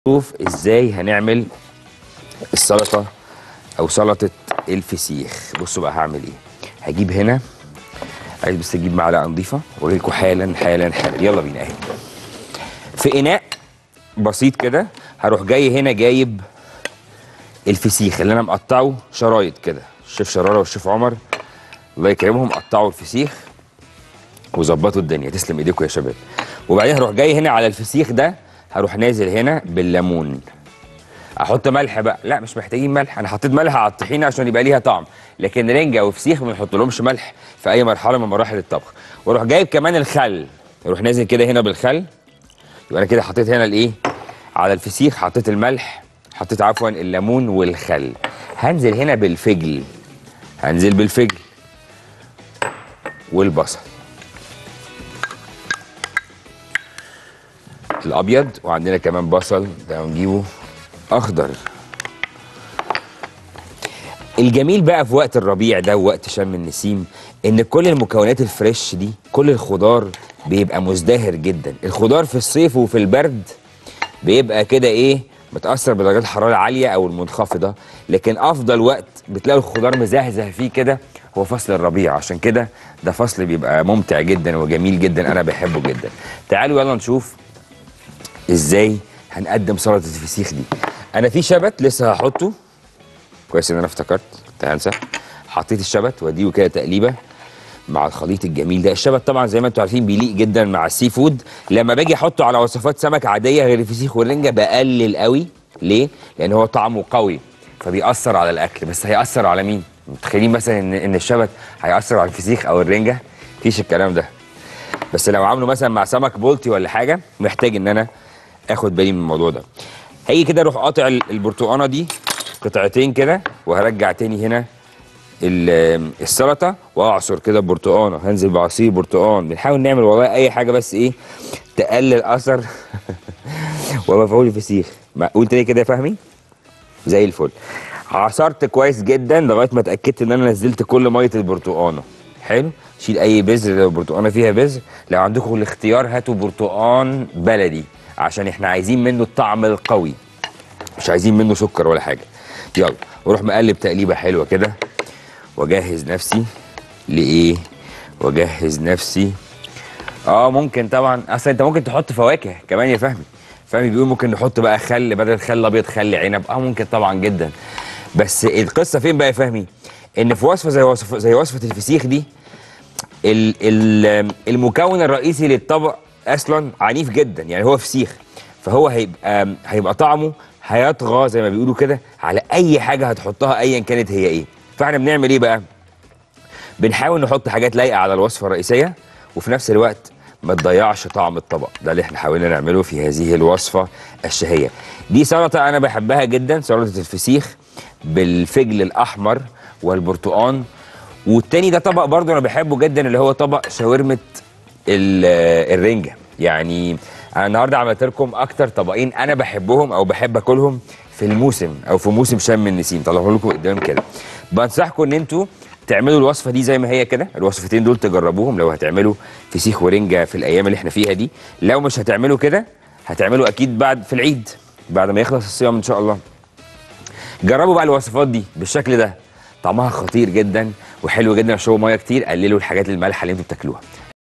نشوف ازاي هنعمل السلطه او سلطه الفسيخ بصوا بقى هعمل ايه هجيب هنا عايز بس اجيب معلقه نظيفه واقول لكم حالا حالا حالا يلا بينا اهي في اناء بسيط كده هروح جاي هنا جايب الفسيخ اللي انا مقطعه شرايط كده الشيف شراره والشيف عمر الله يكرمهم قطعوا الفسيخ وظبطوا الدنيا تسلم ايديكم يا شباب وبعدين هروح جاي هنا على الفسيخ ده هروح نازل هنا بالليمون احط ملح بقى لا مش محتاجين ملح انا حطيت ملح على الطحينه عشان يبقى ليها طعم لكن رنجه وفسيخ ما بنحط لهمش ملح في اي مرحله من مراحل الطبخ واروح جايب كمان الخل اروح نازل كده هنا بالخل يبقى انا كده حطيت هنا الايه على الفسيخ حطيت الملح حطيت عفوا الليمون والخل هنزل هنا بالفجل هنزل بالفجل والبصل الابيض وعندنا كمان بصل ده هنجيبه اخضر الجميل بقى في وقت الربيع ده ووقت شم النسيم ان كل المكونات الفريش دي كل الخضار بيبقى مزدهر جدا الخضار في الصيف وفي البرد بيبقى كده ايه متاثر بدرجات الحراره العاليه او المنخفضه لكن افضل وقت بتلاقي الخضار مزهزه فيه كده هو فصل الربيع عشان كده ده فصل بيبقى ممتع جدا وجميل جدا انا بحبه جدا تعالوا يلا نشوف ازاي هنقدم سلطه الفسيخ دي انا في شبت لسه هحطه كويس ان انا افتكرت كنت هنسى حطيت الشبت واديه كده تقليبه مع الخليط الجميل ده الشبت طبعا زي ما انتم عارفين بيليق جدا مع السي فود لما باجي احطه على وصفات سمك عاديه غير الفسيخ والرنجه بقلل قوي ليه لان هو طعمه قوي فبيأثر على الاكل بس هيأثر على مين متخيلين مثلا ان ان الشبت هيأثر على الفسيخ او الرنجه مفيش الكلام ده بس لو عامله مثلا مع سمك بولتي ولا حاجه محتاج ان انا اخد بالي من الموضوع ده هيجي كده اروح قاطع البرتقانه دي قطعتين كده وهرجع تاني هنا ال- السلطه واعصر كده برتقانه هنزل بعصير برتقان بنحاول نعمل والله اي حاجه بس ايه تقلل اثر ومفعول الفسيخ ما- قول تاني كده يا فهمي زي الفل عصرت كويس جدا لغايه ما اتاكدت ان انا نزلت كل ميه البرتقانه حلو شيل اي بذر لو البرتقانه فيها بذر لو عندكم الاختيار هاتوا برتقان بلدي عشان احنا عايزين منه الطعم القوي مش عايزين منه سكر ولا حاجه يلا واروح مقلب تقليبه حلوه كده واجهز نفسي لايه واجهز نفسي اه ممكن طبعا اصلا انت ممكن تحط فواكه كمان يا فهمي فهمي بيقول ممكن نحط بقى خل بدل خل ابيض خل عنب اه ممكن طبعا جدا بس القصه فين بقى يا فهمي ان في وصفه زي وصفه زي وصفه الفسيخ دي ال ال المكون الرئيسي للطبق اصلا عنيف جدا يعني هو فسيخ فهو هيبقى هيبقى طعمه هيطغى زي ما بيقولوا كده على اي حاجه هتحطها ايا كانت هي ايه فاحنا بنعمل ايه بقى بنحاول نحط حاجات لايقه على الوصفه الرئيسيه وفي نفس الوقت ما تضيعش طعم الطبق ده اللي احنا حاولنا نعمله في هذه الوصفه الشهيه دي سلطه انا بحبها جدا سلطه الفسيخ بالفجل الاحمر والبرتقان والتاني ده طبق برضه انا بحبه جدا اللي هو طبق شاورمه ال- الرنجه يعني انا النهارده عملت لكم اكتر طبقين انا بحبهم او بحب اكلهم في الموسم او في موسم شم النسيم طلعوا لكم قدام كده بنصحكم ان انتوا تعملوا الوصفه دي زي ما هي كده الوصفتين دول تجربوهم لو هتعملوا فسيخ ورنجه في الايام اللي احنا فيها دي لو مش هتعملوا كده هتعملوا اكيد بعد في العيد بعد ما يخلص الصيام ان شاء الله جربوا بقى الوصفات دي بالشكل ده طعمها خطير جدا وحلو جدا اشربوا ميه كتير قللوا الحاجات المالحه اللي انتوا بتاكلوها